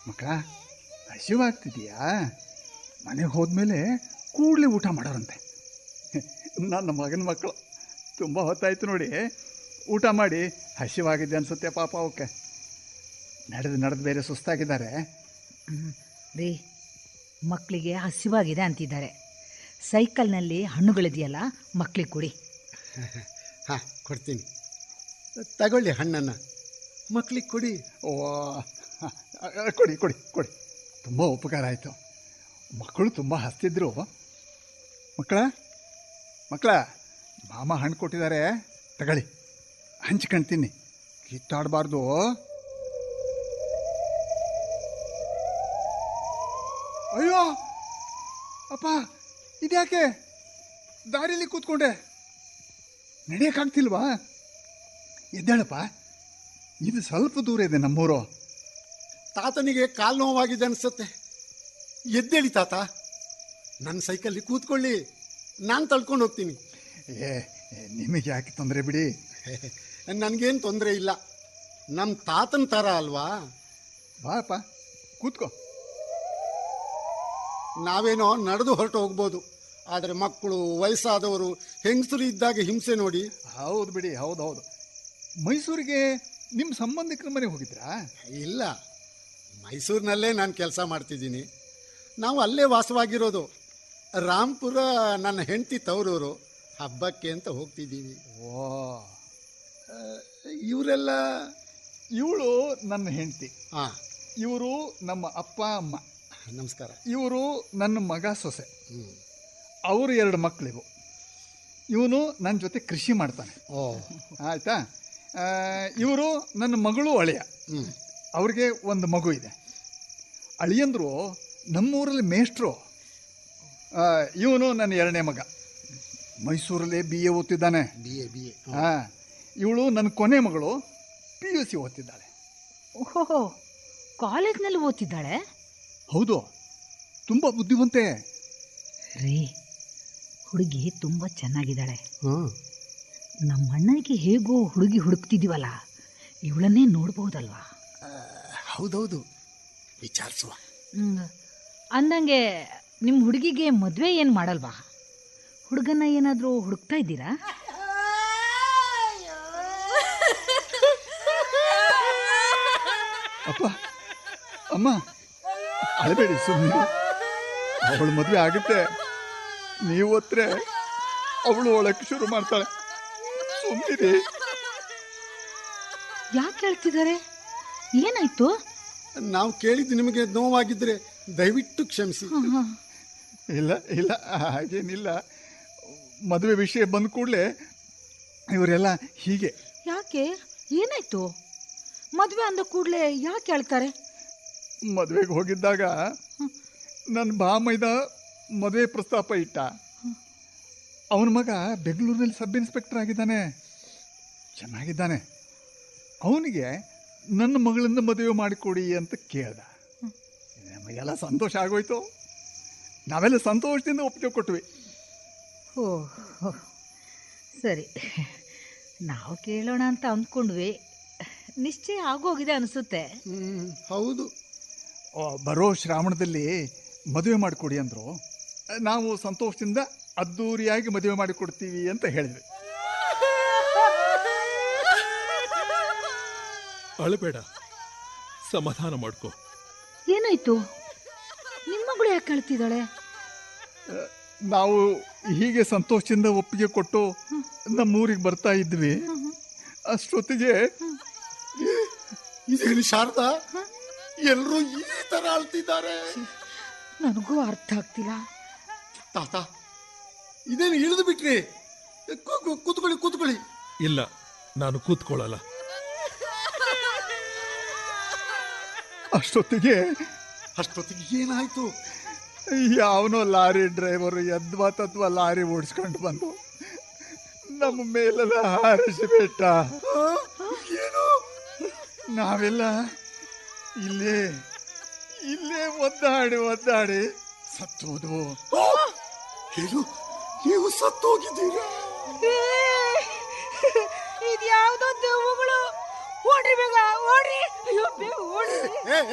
ಮಕ್ಕಳ ಹಸಿವಾಗ್ತಿದೆಯಾ ಮನೆಗೆ ಹೋದ್ಮೇಲೆ ಕೂಡಲೇ ಊಟ ಮಾಡೋರಂತೆ ನನ್ನ ಮಗನ ಮಕ್ಕಳು ತುಂಬ ಹೊತ್ತಾಯ್ತು ನೋಡಿ ಊಟ ಮಾಡಿ ಹಸಿವಾಗಿದೆ ಅನ್ಸುತ್ತೆ ಪಾಪ ಅವಕ್ಕೆ ನಡೆದು ನಡೆದು ಬೇರೆ ಸುಸ್ತಾಗಿದ್ದಾರೆ ರೀ ಮಕ್ಕಳಿಗೆ ಹಸಿವಾಗಿದೆ ಅಂತಿದ್ದಾರೆ ಸೈಕಲ್ನಲ್ಲಿ ಹಣ್ಣುಗಳಿದೆಯಲ್ಲ ಮಕ್ಕಳಿಗೆ ಕೊಡಿ ಹಾಂ ಕೊಡ್ತೀನಿ ತಗೊಳ್ಳಿ ಹಣ್ಣನ್ನು ಮಕ್ಳಿಗೆ ಕೊಡಿ ಓ ಹ, ಅ, ಕೊಡಿ ಕೊಡಿ ಕೊಡಿ ತುಂಬ ಉಪಕಾರ ಆಯಿತು ಮಕ್ಕಳು ತುಂಬ ಹಸ್ತಿದ್ರು ಮಕ್ಕಳ ಮಕ್ಕಳ ಮಾಮ ಹಣ್ಣು ಕೊಟ್ಟಿದ್ದಾರೆ ತಗೊಳ್ಳಿ ಹಂಚ್ಕೊಂತೀನಿ ಕಿತ್ತಾಡಬಾರ್ದು ಅಯ್ಯೋ ಅಪ್ಪ ಇದ್ಯಾಕೆ ದಾರಿಲಿ ಕೂತ್ಕೊಂಡೆ ನಡೆಯೋಕ್ಕಾಗ್ತಿಲ್ವಾ ಎದ್ದೇಳಪ್ಪ ಇದು ಸ್ವಲ್ಪ ದೂರ ಇದೆ ನಮ್ಮೂರು ತಾತನಿಗೆ ಕಾಲು ನೋವಾಗಿದೆ ಅನಿಸುತ್ತೆ ಎದ್ದೇಳಿ ತಾತ ನನ್ನ ಸೈಕಲ್ಲಿ ಕೂತ್ಕೊಳ್ಳಿ ನಾನು ತಳ್ಕೊಂಡು ಹೋಗ್ತೀನಿ ಏ ಏ, ನಿಮಗೆ ಯಾಕೆ ತೊಂದರೆ ಬಿಡಿ ನನಗೇನು ತೊಂದರೆ ಇಲ್ಲ ನಮ್ಮ ತಾತನ ಥರ ಅಲ್ವಾ ಬಾಪ ಕೂತ್ಕೋ ನಾವೇನೋ ನಡೆದು ಹೊರಟು ಹೋಗ್ಬೋದು ಆದರೆ ಮಕ್ಕಳು ವಯಸ್ಸಾದವರು ಹೆಂಗಸರು ಇದ್ದಾಗ ಹಿಂಸೆ ನೋಡಿ ಹೌದು ಬಿಡಿ ಹೌದು ಹೌದು ಮೈಸೂರಿಗೆ ನಿಮ್ಮ ಸಂಬಂಧಿಕರ ಮನೆಗೆ ಹೋಗಿದ್ರಾ ಇಲ್ಲ ಮೈಸೂರಿನಲ್ಲೇ ನಾನು ಕೆಲಸ ಮಾಡ್ತಿದ್ದೀನಿ ನಾವು ಅಲ್ಲೇ ವಾಸವಾಗಿರೋದು ರಾಂಪುರ ನನ್ನ ಹೆಂಡತಿ ತವರೂರು ಹಬ್ಬಕ್ಕೆ ಅಂತ ಹೋಗ್ತಿದ್ದೀವಿ ಓ ಇವರೆಲ್ಲ ಇವಳು ನನ್ನ ಹೆಂಡತಿ ಹಾಂ ಇವರು ನಮ್ಮ ಅಪ್ಪ ಅಮ್ಮ ನಮಸ್ಕಾರ ಇವರು ನನ್ನ ಮಗ ಸೊಸೆ ಹ್ಞೂ ಅವರು ಎರಡು ಮಕ್ಕಳಿವು ಇವನು ನನ್ನ ಜೊತೆ ಕೃಷಿ ಮಾಡ್ತಾನೆ ಓ ಆಯಿತಾ ಇವರು ನನ್ನ ಮಗಳು ಅಳಿಯ ಹ್ಞೂ ಅವ್ರಿಗೆ ಒಂದು ಮಗು ಇದೆ ಅಳಿಯಂದ್ರು ನಮ್ಮೂರಲ್ಲಿ ಮೇಷ್ಟ್ರು ಇವನು ನನ್ನ ಎರಡನೇ ಮಗ ಮೈಸೂರಲ್ಲಿ ಬಿ ಎ ಓದ್ತಿದ್ದಾನೆ ಬಿ ಎ ಬಿ ಎ ಹಾಂ ಇವಳು ನನ್ನ ಕೊನೆ ಮಗಳು ಪಿ ಯು ಸಿ ಓದ್ತಿದ್ದಾಳೆ ಓಹೋ ಕಾಲೇಜ್ನಲ್ಲಿ ಓದ್ತಿದ್ದಾಳೆ ಹೌದು ತುಂಬ ಬುದ್ಧಿವಂತೆ ರೀ ಹುಡುಗಿ ತುಂಬ ಚೆನ್ನಾಗಿದ್ದಾಳೆ ಹಾಂ ನಮ್ಮ ಅಣ್ಣನಿಗೆ ಹೇಗೋ ಹುಡುಗಿ ಹುಡುಕ್ತಿದ್ದೀವಲ್ಲ ಇವಳನ್ನೇ ನೋಡ್ಬೋದಲ್ವಾ ಹೌದೌದು ವಿಚಾರಿಸುವ ಹ್ಮ್. ಅಂದಂಗೆ ನಿಮ್ಮ ಹುಡುಗಿಗೆ ಮದುವೆ ಏನು ಮಾಡಲ್ವಾ ಹುಡುಗನ ಏನಾದರೂ ಹುಡುಕ್ತಾ ಇದ್ದೀರಾ ಅಪ್ಪ ಅಮ್ಮ ಅಳಬೇಡಿ ಸುಮ್ಮನೆ ಅವಳು ಮದುವೆ ಆಗುತ್ತೆ ನೀವು ಒತ್ತರೆ ಅವಳು ಒಳಕ್ಕೆ ಶುರು ಮಾಡ್ತಾಳೆ ಸುಮ್ಮನಿರಿ ಯಾಕೆ ಹೇಳ್ತಿದ್ದಾರೆ ಏನಾಯ್ತು ನಾವು ಕೇಳಿದ್ದು ನಿಮಗೆ ನೋವಾಗಿದ್ದರೆ ದಯವಿಟ್ಟು ಕ್ಷಮಿಸಿ ಇಲ್ಲ ಇಲ್ಲ ಹಾಗೇನಿಲ್ಲ ಮದುವೆ ವಿಷಯ ಬಂದ ಕೂಡಲೇ ಇವರೆಲ್ಲ ಹೀಗೆ ಯಾಕೆ ಏನಾಯ್ತು ಮದುವೆ ಅಂದ ಕೂಡಲೇ ಯಾಕೆ ಹೇಳ್ತಾರೆ ಮದುವೆಗೆ ಹೋಗಿದ್ದಾಗ ನನ್ನ ಬಾಮೈದ ಮದುವೆ ಪ್ರಸ್ತಾಪ ಇಟ್ಟ ಅವನ ಮಗ ಬೆಂಗಳೂರಿನಲ್ಲಿ ಸಬ್ ಇನ್ಸ್ಪೆಕ್ಟರ್ ಆಗಿದ್ದಾನೆ ಚೆನ್ನಾಗಿದ್ದಾನೆ ಅವನಿಗೆ ನನ್ನ ಮಗಳಿಂದ ಮದುವೆ ಮಾಡಿಕೊಡಿ ಅಂತ ಕೇಳ್ದ ನಮಗೆಲ್ಲ ಸಂತೋಷ ಆಗೋಯ್ತು ನಾವೆಲ್ಲ ಸಂತೋಷದಿಂದ ಒಪ್ಪಿಗೆ ಕೊಟ್ವಿ ಓ ಹೋ. ಸರಿ ನಾವು ಕೇಳೋಣ ಅಂತ ಅಂದ್ಕೊಂಡ್ವಿ ನಿಶ್ಚಯ ಆಗೋಗಿದೆ ಅನಿಸುತ್ತೆ ಹ್ಮ್, ಹೌದು ಆ, ಬರೋ ಶ್ರಾವಣದಲ್ಲಿ ಮದುವೆ ಮಾಡಿಕೊಡಿ ಅಂದರು ನಾವು ಸಂತೋಷದಿಂದ ಅದ್ದೂರಿಯಾಗಿ ಮದುವೆ ಮಾಡಿಕೊಡ್ತೀವಿ ಅಂತ ಹೇಳಿದ್ವಿ ಅಳಬೇಡ ಸಮಾಧಾನ ಮಾಡ್ಕೋ ಏನಾಯ್ತು ನಿಮ್ಮ ಮಗಳು ಯಾಕೆ ಹೇಳ್ತಿದ್ದಾಳೆ ನಾವು ಹೀಗೆ ಸಂತೋಷದಿಂದ ಒಪ್ಪಿಗೆ ಕೊಟ್ಟು ನಮ್ಮೂರಿಗೆ ಬರ್ತಾ ಇದ್ವಿ ಅಷ್ಟೊತ್ತಿಗೆ ಇದೇನು ಶಾರದಾ ಎಲ್ಲರೂ ಈ ತರ ಅಳ್ತಿದ್ದಾರೆ ನನಗೂ ಅರ್ಥ ಆಗ್ತಿಲ್ಲ ತಾತ ಇದೇನು ಇಳಿದು ಬಿಟ್ರಿ ಕು- ಕು- ಕೂತ್ಕೊಳ್ಳಿ ಕೂತ್ಕೊಳ್ಳಿ ಇಲ್ಲ ನಾನು ಕೂತ್ಕೊಳ್ಳಲ್ಲ ಅಷ್ಟೊತ್ತಿಗೆ ಅಷ್ಟೊತ್ತಿಗೆ ಏನಾಯ್ತು ಯಾವನೋ ಲಾರಿ ಡ್ರೈವರು ಯದ್ವಾ ತದ್ವಾ ಲಾರಿ ಓಡಿಸ್ಕೊಂಡು ಬಂದು ನಮ್ಮ ಮೇಲೆಲ್ಲ ಹಾರಿಸಿಬಿಟ್ಟ ಏನು ನಾವೆಲ್ಲ ಇಲ್ಲೇ ಇಲ್ಲೇ ಒದ್ದಾಡಿ ಒದ್ದಾಡಿ ಸತ್ತೋದು ಏನು ನೀವು ಸತ್ತೋಗಿದ್ದೀರಾ ಇದ್ಯಾವುದೋ ದೆವ್ವಗಳು ಓಡ್ರಿ ಬೇಗ ಓಡ್ರಿ ಅಯ್ಯೋ ಬೇಗ ಓಡ್ರಿ ಏ